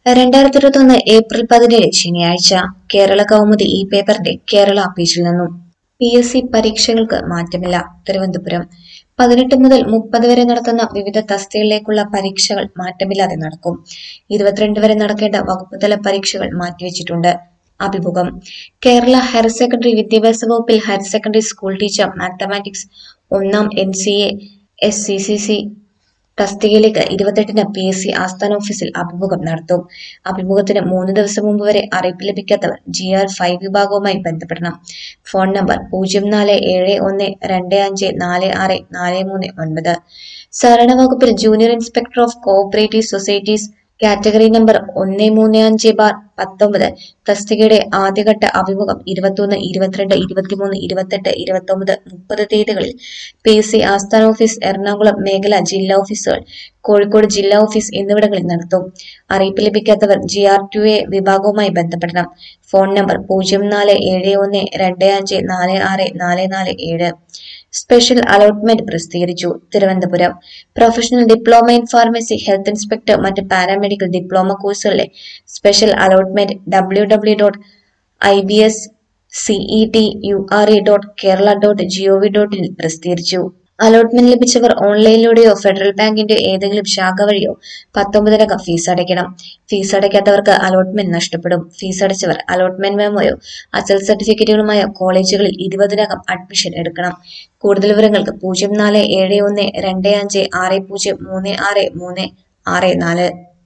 രണ്ടായിരത്തി ഇരുപത്തൊന്ന് ഏപ്രിൽ പതിനേഴ് ശനിയാഴ്ച കേരള കൗമുദി ഈ പേപ്പറിന്റെ കേരള പേജിൽ നിന്നും പി എസ് സി പരീക്ഷകൾക്ക് മാറ്റമില്ല തിരുവനന്തപുരം പതിനെട്ട് മുതൽ മുപ്പത് വരെ നടത്തുന്ന വിവിധ തസ്തികകളിലേക്കുള്ള പരീക്ഷകൾ മാറ്റമില്ലാതെ നടക്കും ഇരുപത്തിരണ്ട് വരെ നടക്കേണ്ട വകുപ്പ് തല പരീക്ഷകൾ മാറ്റിവെച്ചിട്ടുണ്ട് അഭിമുഖം കേരള ഹയർ സെക്കൻഡറി വിദ്യാഭ്യാസ വകുപ്പിൽ higher secondary school teacher mathematics ഒന്നാം N C A S C C C തസ്തികയിലേക്ക് ഇരുപത്തെട്ടിന് പി എസ് സി ആസ്ഥാന ഓഫീസിൽ അഭിമുഖം നടത്തും അഭിമുഖത്തിന് മൂന്ന് ദിവസം മുമ്പ് വരെ അറിയിപ്പ് ലഭിക്കാത്തവർ ജി ആർ ഫൈവ് വിഭാഗവുമായി ബന്ധപ്പെടണം ഫോൺ നമ്പർ പൂജ്യം നാല് ഏഴ് ഒന്ന് രണ്ട് അഞ്ച് നാല് ആറ് നാല് മൂന്ന് ഒൻപത് സഹകരണ വകുപ്പിൽ junior inspector of cooperative societies category number ഒന്ന് മൂന്ന് അഞ്ച് ബാർ പത്തൊമ്പത് തസ്തികയുടെ ആദ്യഘട്ട അഭിമുഖം ഇരുപത്തൊന്ന് ഇരുപത്തിരണ്ട് ഇരുപത്തിമൂന്ന് ഇരുപത്തെട്ട് ഇരുപത്തൊമ്പത് മുപ്പത് തീയതികളിൽ പി എസ് സി ആസ്ഥാന ഓഫീസ് എറണാകുളം മേഖല ജില്ലാ ഓഫീസുകൾ കോഴിക്കോട് ജില്ലാ ഓഫീസ് എന്നിവിടങ്ങളിൽ നടത്തും അറിയിപ്പ് ലഭിക്കാത്തവർ ജി ആർ ടു എ വിഭാഗവുമായി ബന്ധപ്പെടണം ഫോൺ നമ്പർ പൂജ്യം നാല് ഏഴ് ഒന്ന് രണ്ട് അഞ്ച് നാല് ആറ് നാല് നാല് ഏഴ് സ്പെഷ്യൽ അലോട്ട്മെന്റ് പ്രസിദ്ധീകരിച്ചു Thiruvananthapuram professional diploma in pharmacy health inspector മറ്റ് പാരാമെഡിക്കൽ ഡിപ്ലോമ കോഴ്സുകളിലെ special allotment W W dot I B S C E T U R E dot Kerala dot G O V dot I പ്രസിദ്ധീകരിച്ചു അലോട്ട്മെന്റ് ലഭിച്ചവർ ഓൺലൈനിലൂടെയോ Federal ബാങ്കിന്റെ ഏതെങ്കിലും ശാഖ വഴിയോ പത്തൊമ്പതിനകം ഫീസ് അടയ്ക്കണം ഫീസ് അടയ്ക്കാത്തവർക്ക് അലോട്ട്മെന്റ് നഷ്ടപ്പെടും ഫീസ് അടച്ചവർ അലോട്ട്മെന്റ് മെമ്മോയോ അസൽ സർട്ടിഫിക്കറ്റുകളുമായ കോളേജുകളിൽ ഇരുപതിനകം അഡ്മിഷൻ എടുക്കണം കൂടുതൽ വിവരങ്ങൾക്ക് പൂജ്യം നാല് ഏഴ് ഒന്ന് രണ്ട് അഞ്ച് ആറ് പൂജ്യം മൂന്ന് ആറ് മൂന്ന് ആറ് നാല്